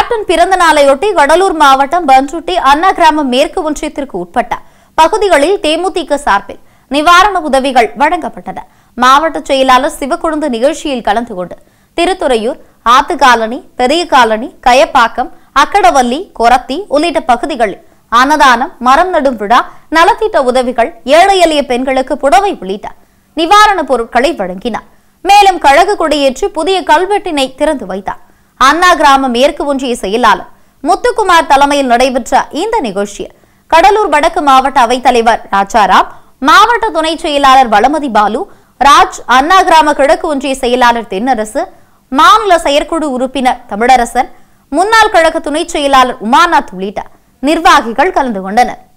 captain பிறந்த நாளையொட்டி கடலூர் மாவட்டம் பன்ருட்டி அண்ணா கிராமம் மேற்கு ஒன்றியத்திற்கு உட்பட்ட பகுதிகளில் தேமுதிக சார்பில் நிவாரண உதவிகள் வழங்கப்பட்டன மாவட்ட செயலாளர் சிவக்கொழுந்து நிகழ்ச்சியில் கலந்து கொண்டு திருத்துறையூர் ஆத்து காலனி பெரிய காலனி கயப்பாக்கம் அக்கடவல்லி கொரத்தி உள்ளிட்ட பகுதிகளில் அன்னதானம் மரம் நடும் விழா நலத்திட்ட உதவிகள் ஏழை எளிய பெண்களுக்கு புடவை உள்ளிட்ட நிவாரணப் பொருட்களை வழங்கினார் மேலும் கழக கொடியேற்றி புதிய கல்வெட்டினை திறந்து வைத்தார் அண்ணா கிராம மேற்கு ஒன்றிய செயலாளர் முத்துக்குமார் தலைமையில் நடைபெற்ற இந்த நிகழ்ச்சியில் கடலூர் வடக்கு மாவட்ட அவைத்தலைவர் ராஜாராம் மாவட்ட துணை செயலாளர் வளமதி பாலு ராஜ் அண்ணா கிராம கிழக்கு ஒன்றிய செயலாளர் தென்னரசு மாநில செயற்குழு உறுப்பினர் தமிழரசன் முன்னாள் கழக துணை செயலாளர் உமாநாத் உள்ளிட்ட நிர்வாகிகள் கலந்து கொண்டனர்